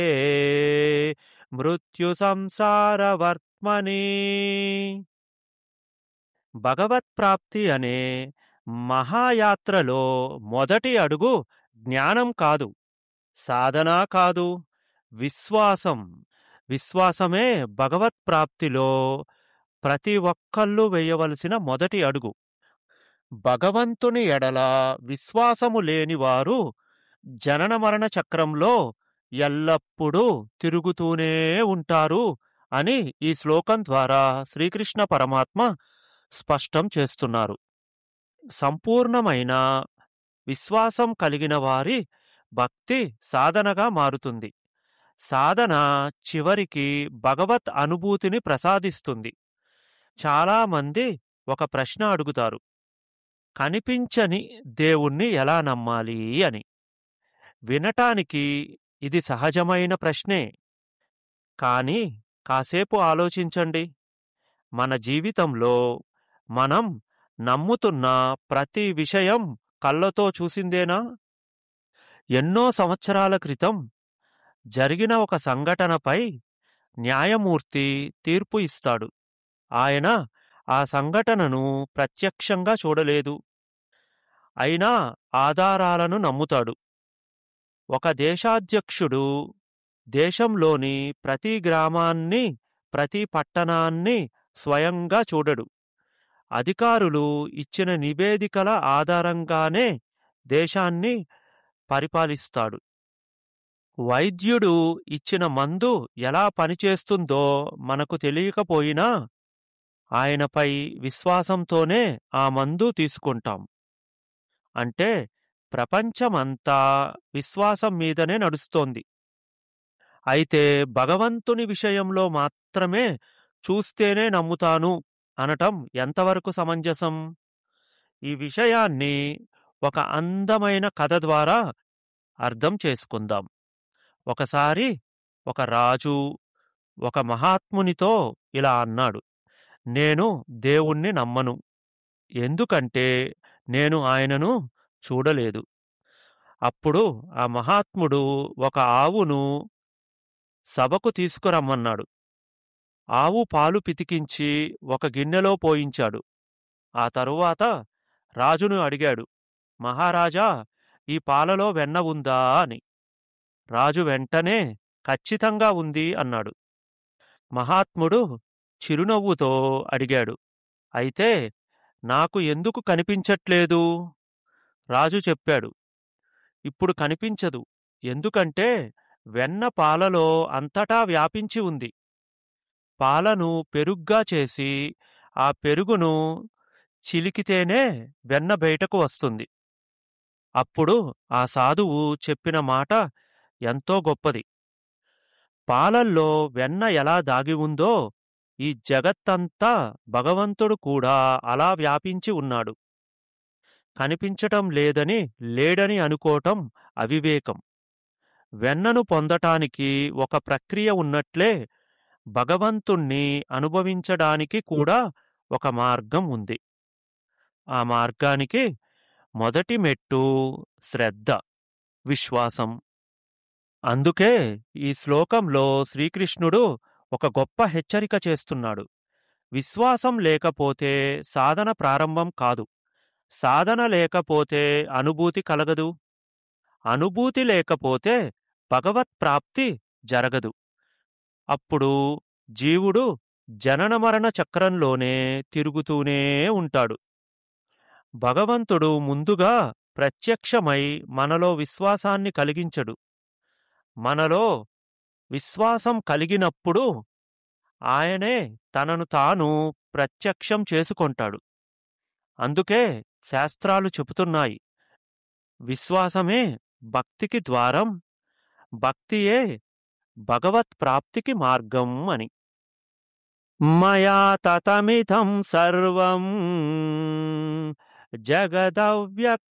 మృత్యు సంసారవర్త్మని భగవత్ప్రాప్తి అనే మహాయాత్రలో మొదటి అడుగు జ్ఞానం కాదు సాధన కాదు విశ్వాసం విశ్వాసమే భగవత్ప్రాప్తిలో ప్రతి ఒక్కళ్ళు వేయవలసిన మొదటి అడుగు భగవంతుని ఎడల విశ్వాసము లేనివారు జనన మరణ చక్రంలో ఎల్లప్పుడూ తిరుగుతూనే ఉంటారు అని ఈ శ్లోకం ద్వారా శ్రీకృష్ణ పరమాత్మ స్పష్టం చేస్తున్నారు సంపూర్ణమైన విశ్వాసం కలిగిన వారి భక్తి సాధనగా మారుతుంది సాధన చివరికి భగవత్ అనుభూతిని ప్రసాదిస్తుంది చాలామంది ఒక ప్రశ్న అడుగుతారు కనిపించని దేవుణ్ణి ఎలా నమ్మాలి అని వినటానికి ఇది సహజమైన ప్రశ్నే కానీ కాసేపు ఆలోచించండి మన జీవితంలో మనం నమ్ముతున్న ప్రతి విషయం కళ్ళతో చూసిందేనా ఎన్నో సంవత్సరాల క్రితం జరిగిన ఒక సంఘటనపై న్యాయమూర్తి తీర్పు ఇస్తాడు ఆయన ఆ సంఘటనను ప్రత్యక్షంగా చూడలేదు అయినా ఆధారాలను నమ్ముతాడు ఒక దేశాధ్యక్షుడు దేశంలోని ప్రతి గ్రామాన్ని ప్రతి పట్టణాన్ని స్వయంగా చూడడు అధికారులు ఇచ్చిన నివేదికల ఆధారంగానే దేశాన్ని పరిపాలిస్తాడు వైద్యుడు ఇచ్చిన మందు ఎలా పనిచేస్తుందో మనకు తెలియకపోయినా ఆయనపై విశ్వాసంతోనే ఆ మందు తీసుకుంటాం అంటే ప్రపంచమంతా విశ్వాసం మీదనే నడుస్తోంది అయితే భగవంతుని విషయంలో మాత్రమే చూస్తేనే నమ్ముతాను అనటం ఎంతవరకు సమంజసం ఈ విషయాన్ని ఒక అందమైన కథ ద్వారా అర్థం చేసుకుందాం ఒకసారి ఒక రాజు ఒక మహాత్మునితో ఇలా అన్నాడు నేను దేవుణ్ణి నమ్మను ఎందుకంటే నేను ఆయనను చూడలేదు అప్పుడు ఆ మహాత్ముడు ఒక ఆవును సభకు తీసుకురమ్మన్నాడు ఆవు పాలు పితికించి ఒక గిన్నెలో పోయించాడు ఆ తరువాత రాజును అడిగాడు మహారాజా ఈ పాలలో వెన్న ఉందా అని రాజు వెంటనే ఖచ్చితంగా ఉంది అన్నాడు మహాత్ముడు చిరునవ్వుతో అడిగాడు అయితే నాకు ఎందుకు కనిపించట్లేదు రాజు చెప్పాడు ఇప్పుడు కనిపించదు ఎందుకంటే వెన్న పాలలో అంతటా వ్యాపించి ఉంది పాలను పెరుగ్గా చేసి ఆ పెరుగును చిలికితేనే వెన్న బయటకు వస్తుంది అప్పుడు ఆ సాధువు చెప్పిన మాట ఎంతో గొప్పది పాలల్లో వెన్న ఎలా దాగి ఉందో ఈ జగత్తంతా భగవంతుడు కూడా అలా వ్యాపించి ఉన్నాడు కనిపించటం లేదని లేడని అనుకోవటం అవివేకం వెన్నను పొందటానికి ఒక ప్రక్రియ ఉన్నట్లే భగవంతుణ్ణి అనుభవించడానికి కూడా ఒక మార్గం ఉంది ఆ మార్గానికి మొదటి మెట్టు శ్రద్ధ విశ్వాసం అందుకే ఈ శ్లోకంలో శ్రీకృష్ణుడు ఒక గొప్ప హెచ్చరిక చేస్తున్నాడు విశ్వాసం లేకపోతే సాధన ప్రారంభం కాదు సాధన లేకపోతే అనుభూతి కలగదు అనుభూతి లేకపోతే భగవత్ ప్రాప్తి జరగదు అప్పుడు జీవుడు జనన మరణ చక్రంలోనే తిరుగుతూనే ఉంటాడు భగవంతుడు ముందుగా ప్రత్యక్షమై మనలో విశ్వాసాన్ని కలిగించడు మనలో విశ్వాసం కలిగినప్పుడు ఆయనే తనను తాను ప్రత్యక్షం చేసుకొంటాడు అందుకే శాస్త్రాలు చెబుతున్నాయి విశ్వాసమే భక్తికి ద్వారం భక్తియే భగవత్ ప్రాప్తికి మార్గం అని మయా తతమితం సర్వం జగదవ్యక్తమూర్తినా